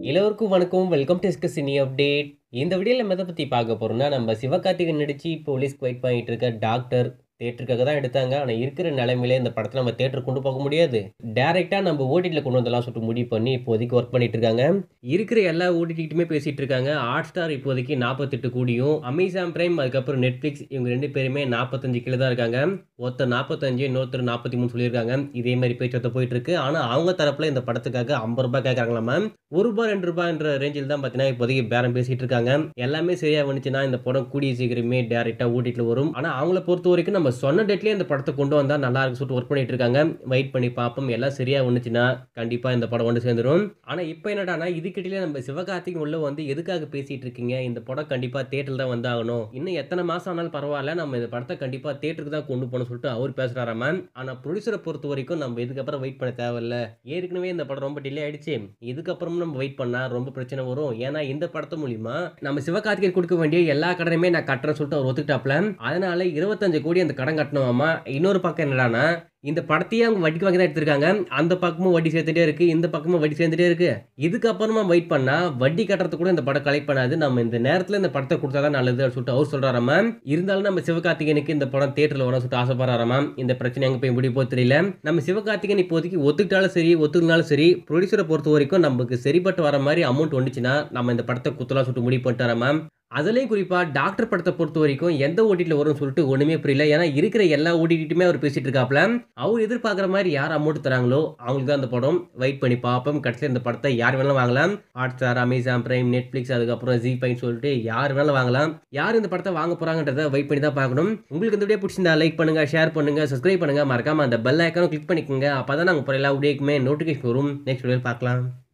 எல்லோருக்கும் வணக்கம் welcome to ஸ்கஸ் சினி அப்டேட் இந்த வீடியோவில் நம்ம எதை பற்றி பார்க்க போகிறோம்னா நம்ம சிவகார்த்திகன் நடித்து போலீஸ் வெயிட் பண்ணிட்டு இருக்க டாக்டர் தேட்டருக்காக தான் எடுத்தாங்க ஆனால் இருக்கிற நிலைமையில இந்த படத்தை நம்ம தேட்டருக்கு கொண்டு போக முடியாது டேரெக்டாக நம்ம ஓடிடியில் கொண்டு வந்தெல்லாம் சொல்லிட்டு முடிவு பண்ணி இப்போதைக்கு ஒர்க் பண்ணிட்டு இருக்காங்க இருக்கிற எல்லா ஓடிடிக்கிட்டுமே பேசிட்டு இருக்காங்க ஹாட் ஸ்டார் இப்போதைக்கு நாற்பத்தெட்டு கோடியும் அமேசான் பிரைம் அதுக்கப்புறம் நெட்ஃப்ளிக்ஸ் இவங்க ரெண்டு பேருமே நாற்பத்தஞ்சு கீழே தான் இருக்காங்க ஒருத்தர் நாற்பத்தஞ்சு இன்னொருத்தர் நாற்பத்தி மூணு சொல்லியிருக்காங்க இதே மாதிரி பேச்சுவார்த்தை போயிட்டு இருக்கு ஆனால் அவங்க தரப்புல இந்த படத்துக்காக ஐம்பது ரூபாய் கேட்குறாங்களாமா ஒரு ரூபாய் ரெண்டு ரூபாய்ன்ற ரேஞ்சில் தான் பார்த்தீங்கன்னா இப்போதைக்கு பேரம் பேசிட்டு இருக்காங்க எல்லாமே சரியா வந்துச்சுன்னா இந்த படம் கூடிய சீக்கிரமே டேரெக்டாக ஓடிட்டில் வரும் ஆனால் அவங்கள பொறுத்த வரைக்கும் நம்ம சொன்ன டேட்லேயே இந்த படத்தை கொண்டு வந்தால் நல்லா இருக்கு சொல்லிட்டு ஒர்க் பண்ணிட்டு இருக்காங்க வெயிட் பண்ணி பார்ப்போம் எல்லாம் சரியா வந்துச்சுன்னா கண்டிப்பாக இந்த படம் வந்து சேர்ந்துடும் ஆனால் இப்போ என்னடானா இதுக்கிட்டே நம்ம சிவகார்த்திகேயன் உள்ள வந்து எதுக்காக பேசிட்டு இருக்கீங்க இந்த படம் கண்டிப்பாக தேட்டரில் தான் வந்தாகணும் இன்னும் எத்தனை மாதம் ஆனாலும் பரவாயில்ல நம்ம இந்த படத்தை கண்டிப்பாக தேட்டருக்கு தான் கொண்டு போகணும் சொல்லிட்டு அவர் பேசுகிறாராம ஆனால் ப்ரொடியூசரை பொறுத்த வரைக்கும் நம்ம இதுக்கப்புறம் வெயிட் பண்ண தேவையில்ல ஏற்கனவே இந்த படம் ரொம்ப டிலே ஆயிடுச்சு இதுக்கப்புறம் நம்ம வெயிட் பண்ணா ரொம்ப பிரச்சனை வரும் ஏன்னா இந்த படத்து மூலியமா நம்ம சிவகார்த்திகேயன் கொடுக்க வேண்டிய எல்லா கடனையுமே நான் கட்டுறேன்னு சொல்லிட்டு அவர் ஒத்துக்கிட்டாப்ல அதனால இருபத்தஞ்சு கோடி அந்த கடன் கட்டணுமாமா இன்னொரு பக்கம் என்னடானா இந்த படத்தையே அவங்க வட்டிக்கு வாங்கி தான் எடுத்திருக்காங்க அந்த பக்கமும் வட்டி சேர்த்துட்டே இருக்கு இந்த பக்கமும் வட்டி சேர்ந்துட்டே இருக்கு இதுக்கப்புறமா வெயிட் பண்ணா வட்டி கட்டுறது கூட இந்த படம் கலெக்ட் பண்ணாது நம்ம இந்த நேரத்தில் இந்த படத்தை கொடுத்தா தான் நல்லது அப்படின்னு சொல்லிட்டு அவர் சொல்றாராமா இருந்தாலும் நம்ம சிவகார்த்திகேயனுக்கு இந்த படம் தேட்டரில் வரணும் சொல்லிட்டு ஆசைப்படுறாராமா இந்த பிரச்சனை எங்க போய் முடிய போது தெரியல நம்ம சிவகார்த்திகேயன் இப்போதைக்கு ஒத்துக்கிட்டாலும் சரி ஒத்துக்கினாலும் சரி ப்ரொடியூசரை பொறுத்த வரைக்கும் நமக்கு சரிப்பட்டு வர மாதிரி அமௌண்ட் வந்துச்சுன்னா நம்ம இந்த படத்தை குத்தலாம் சொல்லிட்டு முடிவு பண்ணிட்டாராமா அதுலேயும் குறிப்பாக டாக்டர் படத்தை பொறுத்த வரைக்கும் எந்த ஓடிட்டில் வரும்னு சொல்லிட்டு ஒன்றுமே புரியல ஏன்னா இருக்கிற எல்லா ஓடிட்டுமே அவர் பேசிட்டு இருக்காப்ல அவர் எதிர்பார்க்குற மாதிரி யார் அமௌண்ட் தராங்களோ அவங்களுக்கு தான் அந்த படம் வெயிட் பண்ணி பார்ப்போம் கடைசியில் இந்த படத்தை யார் வேணாலும் வாங்கலாம் Hotstar Amazon Prime Netflix அதுக்கப்புறம் ஜி பைன்னு சொல்லிட்டு யார் வேணாலும் வாங்கலாம் யார் இந்த படத்தை வாங்க போகிறாங்கன்றத வெயிட் பண்ணி தான் பார்க்கணும் உங்களுக்கு இந்த வீடியோ பிடிச்சிருந்தா லைக் பண்ணுங்க ஷேர் பண்ணுங்க சப்ஸ்கிரைப் பண்ணுங்க மறக்காம அந்த பெல் ஐக்கானும் கிளிக் பண்ணிக்கோங்க அப்போ தான் நாங்கள் போகிற எல்லா வீடியோக்குமே நோட்டிஃபிகேஷன் வரும் நெக்ஸ்ட் வீடியோ பார்க்கலாம்